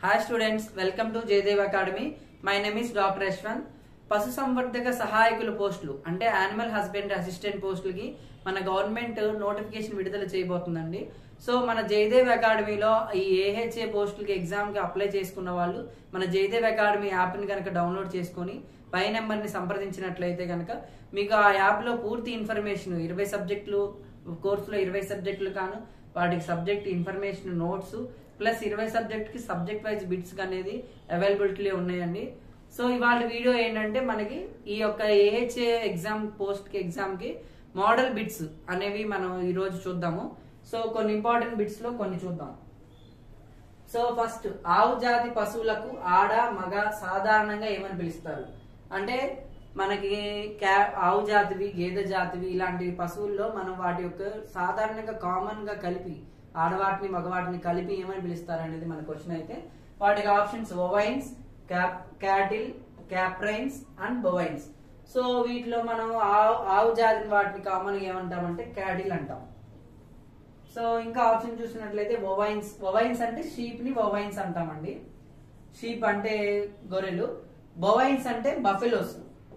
hi students welcome to Jayadev academy my name is doctor Yashwanth పశు సంవర్ధక సహాయకుల పోస్టులు అంటే యానిమల్ హస్బెండరీ అసిస్టెంట్ పోస్టులకి మన గవర్నమెంట్ నోటిఫికేషన్ విడుదల చేయబోతుందండి సో మన జయదేవ్ అకాడమీలో ఈ ఏహెచ్ఏ పోస్టులకి ఎగ్జామ్కి అప్లై చేసుకున్న వాళ్ళు మన జయదేవ్ అకాడమీ యాప్ని కనుక డౌన్లోడ్ చేసుకొని పై నెంబర్ని సంప్రదించినట్లయితే కనుక మీకు ఆ యాప్లో పూర్తి ఇన్ఫర్మేషన్ ఇరవై సబ్జెక్టులు కోర్సులో ఇరవై సబ్జెక్టులు కాను వాటికి సబ్జెక్ట్ ఇన్ఫర్మేషన్ నోట్స్ ప్లస్ ఇరవై సబ్జెక్ట్ కి సబ్జెక్ట్ వైజ్ బిట్స్ అనేది అవైలబిలిటీ ఉన్నాయండి సో ఇవాళ వీడియో ఏంటంటే మనకి ఈ యొక్క ఏహెచ్ఏ ఎగ్జామ్ పోస్ట్ కి ఎగ్జామ్ కి మోడల్ బిట్స్ అనేవి మనం ఈ రోజు చూద్దాము సో కొన్ని ఇంపార్టెంట్ బిట్స్ లో కొన్ని చూద్దాం సో ఫస్ట్ ఆవు జాతి పశువులకు ఆడ మగ సాధారణంగా ఏమని పిలుస్తారు అంటే మనకి క్యా ఆవు జాతివి గేదె జాతివి ఇలాంటి పశువుల్లో మనం వాటి యొక్క సాధారణంగా కామన్ గా కలిపి ఆడవాటిని మగవాటిని కలిపి ఏమని పిలుస్తారు అనేది మన క్వశ్చన్ అయితే వాటికి options ovines cattle caprines and bovines so వీటిలో మనం ఆవు ఆవు జాతిని వాటిని కామన్ గా ఏమంటామంటే క్యాటిల్ అంటాం సో ఇంకా ఆప్షన్ చూసినట్లయితే ఓవైన్స్ ఓవైన్స్ అంటే షీప్ ని ఓవైన్స్ అంటామండి షీప్ అంటే గొర్రెలు బొవైన్స్ అంటే బఫెలోస్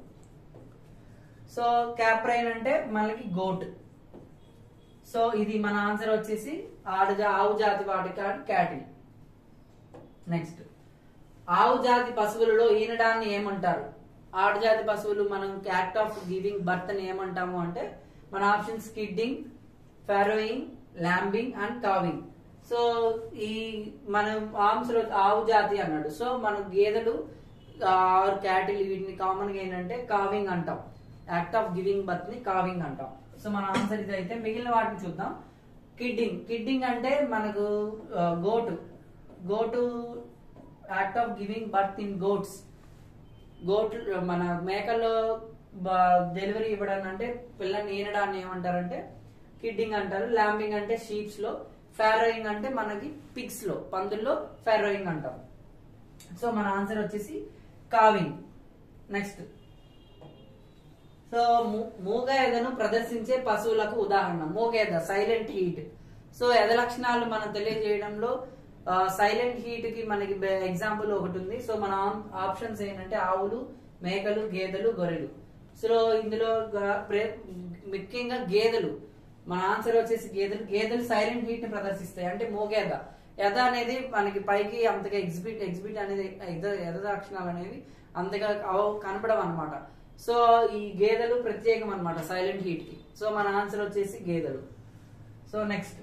సో క్యాప్రైన్ అంటే మనకి గోట్ సో ఇది మన ఆన్సర్ వచ్చేసి ఆడ ఆవు జాతి వాటి క్యాటిల్ నెక్స్ట్ ఆవు జాతి పశువులలో ఈనడాన్ని ఏమంటారు ఆడజాతి పశువులు మనం యాక్ట్ ఆఫ్ గివింగ్ బర్త్ అని ఏమంటాము అంటే మన option skidding farrowing lambing and calving so ఈ మనం ఆమ్స్లో ఆవు జాతి అన్నాడు సో మన గేదెలు ఆర్ క్యాటిల్ వీటిని కామన్ గా ఏంటంటే కావింగ్ అంటాం యాక్ట్ ఆఫ్ గివింగ్ బర్త్ ని కావింగ్ అంటాం సో మన ఆన్సర్ ఇది అయితే మిగిలిన వాటిని చూద్దాం కిడ్డింగ్ కిడ్డింగ్ అంటే మనకు goat goat act of giving birth in goats goat మన మేకల్లో డెలివరీ ఇవ్వడం అంటే పిల్లని ఈనడాన్ని ఏమంటారంటే కిడ్డింగ్ అంటారు ల్యాంబింగ్ అంటే షీప్స్ లో ఫారోయింగ్ అంటే మనకి పిగ్స్ లో పందుల్లో ఫారోయింగ్ అంటాం సో మన ఆన్సర్ వచ్చేసి కావింగ్ నెక్స్ట్ సో మూగ ఎదను ప్రదర్శించే పశువులకు ఉదాహరణ మూగ ఎద సైలెంట్ హీట్ సో ఎద లక్షణాలు మనం తెలియజేయడంలో సైలెంట్ హీట్ కి మనకి ఎగ్జాంపుల్ ఒకటి ఉంది సో మన ఆప్షన్స్ ఏంటంటే ఆవులు మేకలు గేదెలు గొర్రెలు సో ఇందులో ముఖ్యంగా గేదెలు మన ఆన్సర్ వచ్చేసి గేదెలు గేదెలు సైలెంట్ హీట్ ని ప్రదర్శిస్తాయి అంటే మోగేద ఎద అనేది మనకి పైకి అంతగా ఎగ్జిబిట్ ఎగ్జిబిట్ అనేది ఎద లక్షణాలు అనేవి అంతగా కనపడవు అనమాట సో ఈ గేదెలు ప్రత్యేకం అనమాట సైలెంట్ హీట్ కి సో మన ఆన్సర్ వచ్చేసి గేదెలు సో నెక్స్ట్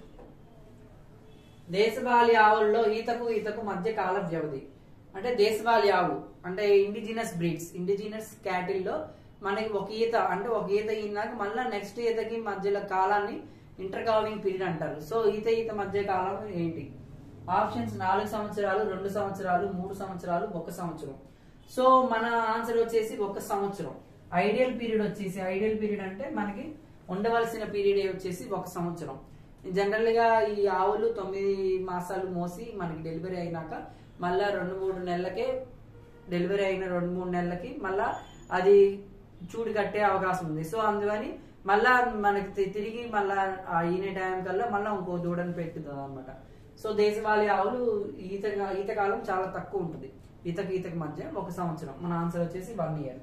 దేశవాళీ ఆవుల్లో ఈతకు ఈతకు మధ్య కాల వ్యవధి అంటే దేశవాళీ ఆవు అంటే ఇండిజినస్ బ్రీడ్స్ ఇండిజినస్ క్యాటిల్లో మనకి ఒక ఈత అంటే ఒక ఈత ఈనాక మళ్ళీ నెక్స్ట్ ఈతకి మధ్యలో కాలాన్ని ఇంటర్కావింగ్ పీరియడ్ అంటారు సో ఈత ఈత మధ్య కాలం ఏంటి ఆప్షన్స్ నాలుగు సంవత్సరాలు రెండు సంవత్సరాలు మూడు సంవత్సరాలు ఒక సంవత్సరం సో మన ఆన్సర్ వచ్చేసి ఒక సంవత్సరం ఐడియల్ పీరియడ్ వచ్చేసి ఐడియల్ పీరియడ్ అంటే మనకి ఉండవలసిన పీరియడ్ వచ్చేసి ఒక సంవత్సరం జనరల్ గా ఈ ఆవులు తొమ్మిది మాసాలు మోసి మనకి డెలివరీ అయినాక మళ్ళా రెండు మూడు నెలలకే డెలివరీ అయిన రెండు మూడు నెలలకి మళ్ళా అది చూడు కట్టే అవకాశం ఉంది సో అందుకని మళ్ళా మనకి తిరిగి మళ్ళా ఈనే టైం కల్లా మళ్ళీ ఇంకో దూడని పెట్టుతుంది అనమాట సో దేశవాళీ ఆవులు ఈత ఈతకాలం చాలా తక్కువ ఉంటుంది ఈతకు ఈతకు మధ్య ఒక సంవత్సరం మన ఆన్సర్ వచ్చేసి వన్ ఇయర్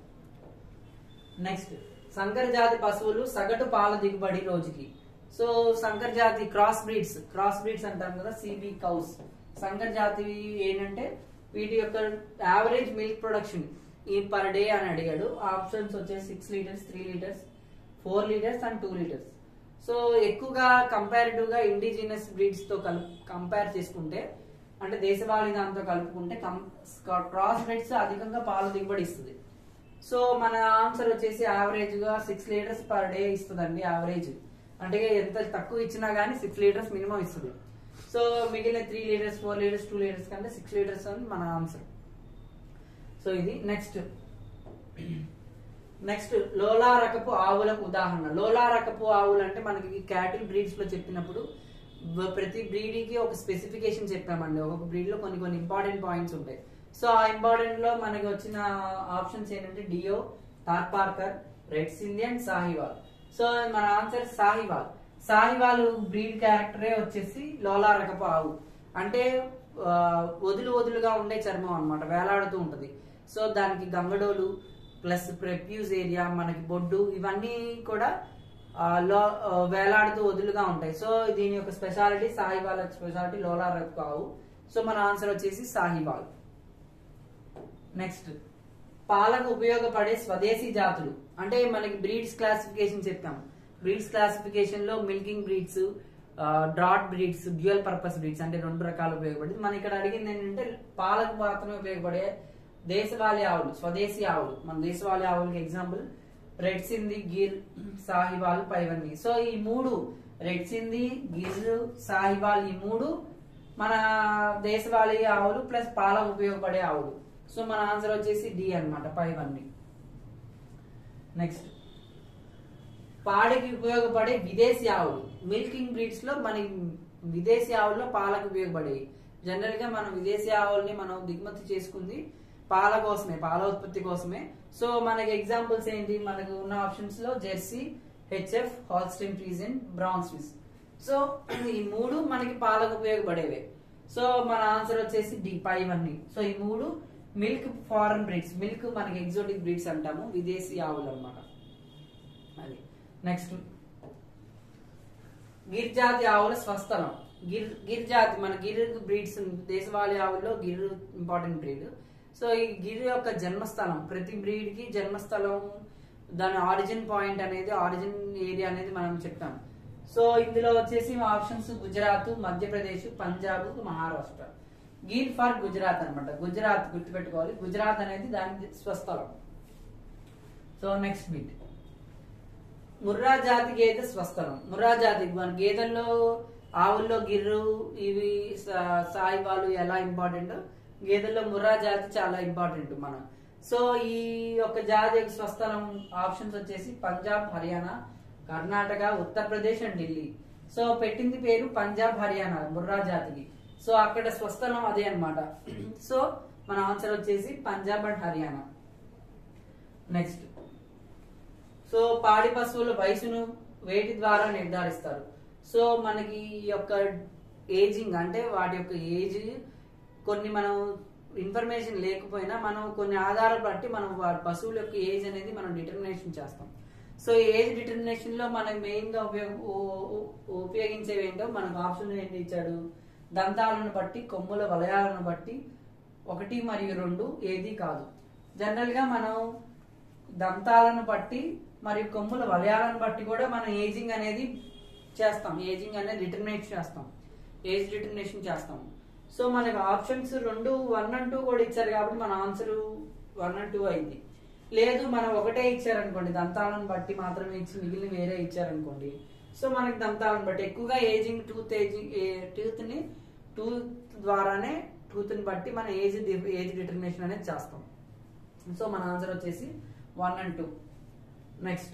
నెక్స్ట్ సంకర జాతి పశువులు సగటు పాల దిగుబడి రోజుకి సో సంకర్ జాతి క్రాస్ బ్రీడ్స్ క్రాస్ బ్రీడ్స్ అంటాం కదా సిబి కౌస్ సంకర్ జాతి ఏంటంటే వీటి యొక్క యావరేజ్ మిల్క్ ప్రొడక్షన్ ఈ పర్ డే అని అడిగాడు ఆప్షన్స్ వచ్చేసి six litres three litres four litres and two litres so ఎక్కువగా కంపారిటివ్ గా ఇండిజినస్ బ్రీడ్స్ తో కంపేర్ చేసుకుంటే అంటే దేశవాళీ దాంతో కలుపుకుంటే క్రాస్ బ్రీడ్స్ అధికంగా పాలు దిగుబడి ఇస్తుంది సో మన ఆన్సర్ వచ్చేసి యావరేజ్ గా సిక్స్ లీటర్స్ పర్ డే ఇస్తుందండి యావరేజ్ అంటే ఎంత తక్కువ ఇచ్చినా గానీ సిక్స్ లీటర్స్ మినిమం ఇస్తుంది సో మిగిలిన three litres four litres two litres కంటే సిక్స్ లీటర్స్ అని మన ఆన్సర్ సో ఇది నెక్స్ట్ నెక్స్ట్ లోలా రకపు ఆవులకు ఉదాహరణ లోలా రకపు ఆవులు అంటే మనకి క్యాటిల్ బ్రీడ్స్ లో చెప్పినప్పుడు ప్రతి బ్రీడ్కి ఒక స్పెసిఫికేషన్ చెప్పామండి ఒక్కొక్క బ్రీడ్ లో కొన్ని కొన్ని ఇంపార్టెంట్ పాయింట్స్ ఉంటాయి సో ఆ ఇంపార్టెంట్ లో మనకి వచ్చిన ఆప్షన్స్ ఏంటంటే డియో థార్పార్కర్ రెడ్ సింధియన్ సాహివాల్ సో మన ఆన్సర్ సాహివాల్ సాహివాల్ బ్రీడ్ క్యారెక్టరే వచ్చేసి లోలా రకపు ఆవు అంటే ఆ, వదులు వదులుగా ఉండే చర్మం అన్నమాట వేలాడుతూ ఉంటది సో దానికి గంగడోలు ప్లస్ ప్రెప్యూజ్ ఏరియా మనకి బొడ్డు ఇవన్నీ కూడా ఆ, లో ఆ, వేలాడుతూ వదులుగా ఉంటాయి సో దీని యొక్క స్పెషాలిటీ సాహివాల్ స్పెషాలిటీ లోలార్ కావు సో మన ఆన్సర్ వచ్చేసి సాహివాల్ నెక్స్ట్ పాలకు ఉపయోగపడే స్వదేశీ జాతులు అంటే మనకి బ్రీడ్స్ క్లాసిఫికేషన్ చెప్పాం బ్రీడ్స్ క్లాసిఫికేషన్ లో milking breeds draught breeds dual purpose breeds అంటే రెండు రకాలు ఉపయోగపడింది మన ఇక్కడ అడిగింది ఏంటంటే పాలకు మాత్రమే ఉపయోగపడే దేశవాళీ ఆవులు స్వదేశీ ఆవులు మన దేశవాళీ ఆవులకి ఎగ్జాంపుల్ రెడ్ సింధి గిర్ సాహివాల్ పైవన్నీ సో ఈ మూడు రెడ్ సింధి గిర్ సాహివాల్ ఈ మూడు మన దేశవాళీ ఆవులు ప్లస్ పాలకు ఉపయోగపడే ఆవులు సో మన ఆన్సర్ వచ్చేసి డి అన్నమాట పైవన్నీ నెక్స్ట్ పాడికి ఉపయోగపడే విదేశీ ఆవులు మిల్కింగ్ బ్రీడ్స్ లో మన విదేశీ ఆవుల్లో పాలకు ఉపయోగపడేవి జనరల్ గా మనం విదేశీ ఆవుల్ని మనం దిగుమతి చేసుకుంది పాల కోసమే పాల ఉత్పత్తి కోసమే సో మనకి ఎగ్జాంపుల్స్ ఏంటి మనకు ఉన్న ఆప్షన్స్ లో Jersey HF Holstein Friesian Brown Swiss so ఈ మూడు మనకి పాలకు ఉపయోగపడేవే సో మన ఆన్సర్ వచ్చేసి డి పై ఇవన్నీ సో ఈ మూడు మిల్క్ ఫారెన్ బ్రీడ్స్ మిల్క్ మనకి ఎగ్జోటిక్ బ్రీడ్స్ అంటాము విదేశీ ఆవులు అన్నమాట అది నెక్స్ట్ గిర్ జాతి ఆవుల స్వస్థలం గిర్ గిర్ జాతి మన గిర్ బ్రీడ్స్ దేశవాళీ ఆవుల్లో గిర్ ఇంపార్టెంట్ బ్రీడ్ సో ఈ గిర్ యొక్క జన్మస్థలం ప్రతి బ్రీడ్ కి జన్మస్థలం దాని ఆరిజిన్ పాయింట్ అనేది ఆరిజిన్ ఏరియా అనేది మనం చెప్తాం సో ఇందులో వచ్చేసి ఆప్షన్స్ గుజరాత్ మధ్యప్రదేశ్ పంజాబ్ మహారాష్ట్ర గిర్ ఫర్ గుజరాత్ అన్నమాట గుజరాత్ గుర్తుపెట్టుకోవాలి గుజరాత్ అనేది దాని స్వస్థలం సో నెక్స్ట్ బిట్ ముర్రా జాతి గేదె స్వస్థలం ముర్రా జాతి మన గేదెల్లో ఆవుల్లో గిర్రు ఇవి సా- సాయిబాలు ఎలా ఇంపార్టెంట్ గేదెల్లో ముర్రా జాతి చాలా ఇంపార్టెంట్ మనం సో ఈ యొక్క జాతి యొక్క స్వస్థలం ఆప్షన్స్ వచ్చేసి పంజాబ్ హర్యానా కర్ణాటక ఉత్తరప్రదేశ్ అండ్ ఢిల్లీ సో పెట్టింది పేరు పంజాబ్ హర్యానా ముర్రా జాతికి సో అక్కడ స్వస్థలం అదే అన్నమాట సో మన ఆన్సర్ వచ్చేసి Punjab and Haryana next so పాడి పశువుల వయసును వేటి ద్వారా నిర్ధారిస్తారు సో మనకి ఈ యొక్క ఏజింగ్ అంటే వాటి యొక్క ఏజ్ కొన్ని మనం ఇన్ఫర్మేషన్ లేకపోయినా మనం కొన్ని ఆధారాలు బట్టి మనం వాటి పశువుల యొక్క ఏజ్ అనేది మనం డిటర్మినేషన్ చేస్తాం సో ఏజ్ డిటర్మినేషన్ లో మనం మెయిన్ గా ఉపయోగ ఉ- ఉ- ఉపయోగించేవి ఏంటో మనకు ఆప్షన్ ఏంటి ఇచ్చాడు దంతాలను బట్టి కొమ్ముల వలయాలను బట్టి ఒకటి మరియు రెండు ఏది కాదు జనరల్ గా మనం దంతాలను బట్టి మరియు కొమ్ముల వలయాలను బట్టి కూడా మనం ఏజింగ్ అనేది చేస్తాం ఏజింగ్ అనేది డిటర్మినేట్ చేస్తాం ఏజ్ డిటర్మినేషన్ చేస్తాం సో మనకి ఆప్షన్స్ రెండు వన్ అండ్ టూ కూడా ఇచ్చారు కాబట్టి మన ఆన్సర్ వన్ అండ్ టూ అయింది లేదు మనం ఒకటే ఇచ్చారనుకోండి దంతాలను బట్టి మాత్రమే ఇచ్చి మిగిలిన వేరే ఇచ్చారనుకోండి సో మనకి దంతాలను బట్టి ఎక్కువగా ఏజింగ్ టూత్ ఏజింగ్ టూత్ ని టూత్ ద్వారానే టూత్ ని బట్టి మన ఏజ్ ఏజ్ డిటర్మినేషన్ అనేది చేస్తాం సో మన ఆన్సర్ వచ్చేసి వన్ అండ్ టూ నెక్స్ట్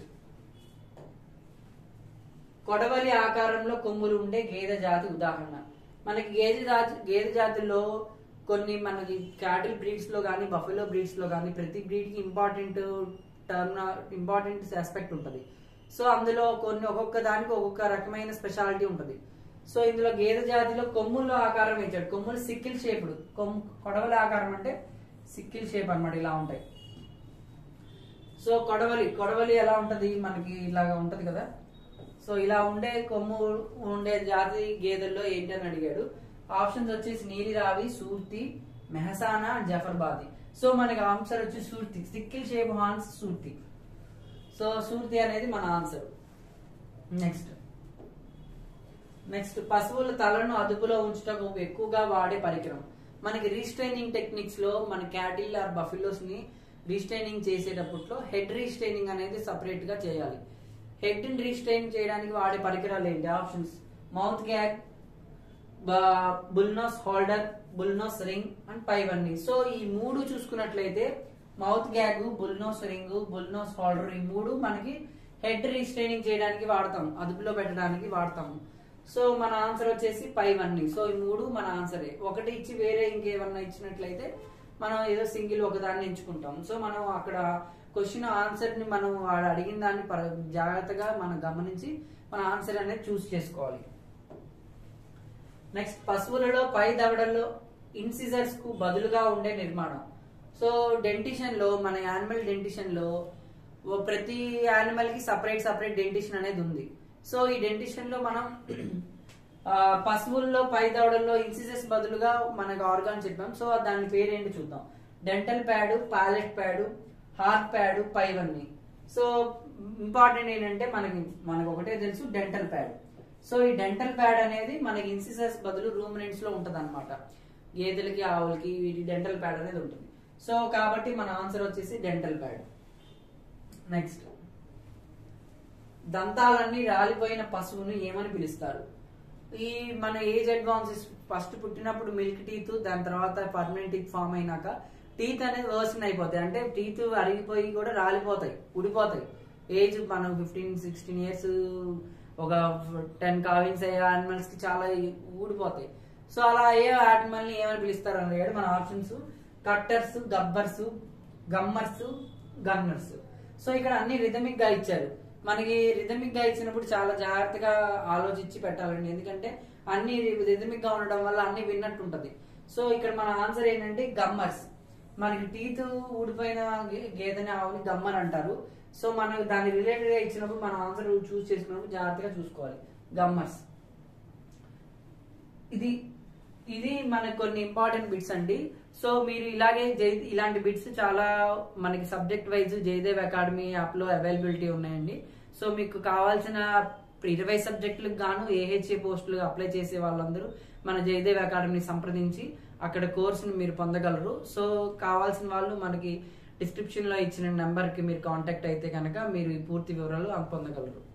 కొడవలి ఆకారంలో కొమ్ములు ఉండే గేదె జాతి ఉదాహరణ మనకి గేదె జాతి గేదె జాతిలో కొన్ని మనకి క్యాటిల్ బ్రీడ్స్ లో కానీ బఫెలో బ్రీడ్స్ లో కానీ ప్రతి బ్రీడ్ కి ఇంపార్టెంట్ టర్మ్ ఇంపార్టెంట్ ఆస్పెక్ట్ ఉంటుంది సో అందులో కొన్ని ఒక్కొక్క దానికి ఒక్కొక్క రకమైన స్పెషాలిటీ ఉంటుంది సో ఇందులో గేదె జాతిలో కొమ్ముల్లో ఆకారం ఇచ్చాడు కొమ్ములు సిక్కిల్ షేపుడు కొమ్ము కొడవలి ఆకారం అంటే సిక్కిల్ షేప్ అన్నమాట ఇలా ఉంటాయి సో కొడవలి కొడవలి ఎలా ఉంటది మనకి ఇలాగా ఉంటది కదా సో ఇలా ఉండే కొమ్ము ఉండే జాతి గేదెల్లో ఏంటి అని అడిగాడు ఆప్షన్స్ వచ్చేసి నీలిరావి సూర్తి మెహసానా జఫర్బాది సో మనకి ఆన్సర్ వచ్చి Surti sickle shape horns Surti so Surti అనేది మన ఆన్సర్ నెక్స్ట్ నెక్స్ట్ పశువుల తలను అదుపులో ఉంచుటకు ఎక్కువగా వాడే పరికరం మనకి రీస్ట్రైనింగ్ టెక్నిక్స్ లో మన క్యాటిల్ ఆర్ బఫిలోస్ ని రీస్ట్రైనింగ్ చేసేటప్పట్లో హెడ్ రీస్ట్రైనింగ్ అనేది సపరేట్ గా చేయాలి హెడ్ ని రీస్ట్రైన్ చేయడానికి వాడే పరికరాలు ఏంటి options mouth gag bull nose holder bull nose ring and పైవన్నీ సో ఈ మూడు చూసుకున్నట్లయితే mouth gag bull nose ring bull nose holder ఈ మూడు మనకి హెడ్ రీస్ట్రైనింగ్ చేయడానికి వాడతాం అదుపులో పెట్టడానికి వాడతాము సో మన ఆన్సర్ వచ్చేసి పైవన్నీ సో ఈ మూడు మన ఆన్సరే ఒకటి ఇచ్చి వేరే ఇంకేమన్నా ఇచ్చినట్లయితే మనం ఏదో సింగిల్ ఒకదాన్ని ఎంచుకుంటాం సో మనం అక్కడ క్వశ్చన్ ఆన్సర్ ని మనం వాడు అడిగిన దాన్ని పర- జాగ్రత్తగా మనం గమనించి మన ఆన్సర్ అనేది చూస్ చేసుకోవాలి నెక్స్ట్ పశువులలో పై దవడల్లో ఇన్సిజర్స్ కు బదులుగా ఉండే నిర్మాణం సో డెంటిషన్ లో మన యానిమల్ డెంటిషన్ లో ఓ ప్రతి యానిమల్ కి సపరేట్ సపరేట్ డెంటిషన్ అనేది ఉంది సో ఈ డెంటిషన్ లో మనం ఆ, పశువుల్లో పై దవడల్లో ఇన్సిజెస్ బదులుగా మనకు ఆర్గాన్ చెప్పాం సో దాని పేరేంటి చూద్దాం dental pad palate pad heart pad పైవన్నీ సో ఇంపార్టెంట్ ఏంటంటే మనకి మనకు ఒకటే తెలుసు డెంటల్ ప్యాడ్ సో ఈ డెంటల్ ప్యాడ్ అనేది మనకి ఇన్సిజెస్ బదులు రూమినెంట్స్ లో ఉంటది అనమాట గేదెలకి ఆవులకి వీటి డెంటల్ ప్యాడ్ అనేది ఉంటుంది సో కాబట్టి మన ఆన్సర్ వచ్చేసి డెంటల్ ప్యాడ్ నెక్స్ట్ దంతాలన్నీ రాలిపోయిన పశువును ఏమని పిలుస్తారు ఈ మన ఏజ్ అడ్వాన్సెస్ ఫస్ట్ పుట్టినప్పుడు మిల్క్ టీత్ దాని తర్వాత పర్మనెంట్ టీత్ ఫామ్ అయినాక టీత్ అనేది వర్సన్ అయిపోతాయి అంటే టీత్ అరిగిపోయి కూడా రాలిపోతాయి ఉడిపోతాయి ఏజ్ మనం ఫిఫ్టీన్ సిక్స్టీన్ ఇయర్స్ ఒక టెన్ కావిన్స్ అయ్యే యానిమల్స్ కి చాలా ఊడిపోతాయి సో అలా అయ్యే యానిమల్ ని ఏమని పిలుస్తారు అన్నాడు మన options cutters gabbers gummers gunners so ఇక్కడ అన్ని రిథమిక్ గా ఇచ్చారు మనకి రిథమిక్ గా ఇచ్చినప్పుడు చాలా జాగ్రత్తగా ఆలోచించి పెట్టాలండి ఎందుకంటే అన్ని రిథమిక్ గా ఉండడం వల్ల అన్ని విన్నట్టు ఉంటది సో ఇక్కడ మన ఆన్సర్ ఏంటంటే గమ్మర్స్ మనకి టీత్ ఊడిపోయిన గే- గేదెని ఆవుని గమ్మర్ అంటారు సో మనకు దాని రిలేటెడ్ గా ఇచ్చినప్పుడు మన ఆన్సర్ చూస్ చేసుకున్నప్పుడు జాగ్రత్తగా చూసుకోవాలి గమ్మర్స్ ఇది ఇది మనకు కొన్ని ఇంపార్టెంట్ బిట్స్ అండి సో మీరు ఇలాగే జై ఇలాంటి బిట్స్ చాలా మనకి subject wise Jayadev academy app లో అవైలబిలిటీ ఉన్నాయండి సో మీకు కావాల్సిన ఇరవై సబ్జెక్టులకు గాను ఏహెచ్ఏ పోస్టులు అప్లై చేసే వాళ్ళందరూ మన జయదేవ్ అకాడమీని సంప్రదించి అక్కడ కోర్సును మీరు పొందగలరు సో కావాల్సిన వాళ్ళు మనకి డిస్క్రిప్షన్ లో ఇచ్చిన నెంబర్ కి మీరు కాంటాక్ట్ అయితే కనుక మీరు ఈ పూర్తి వివరాలు పొందగలరు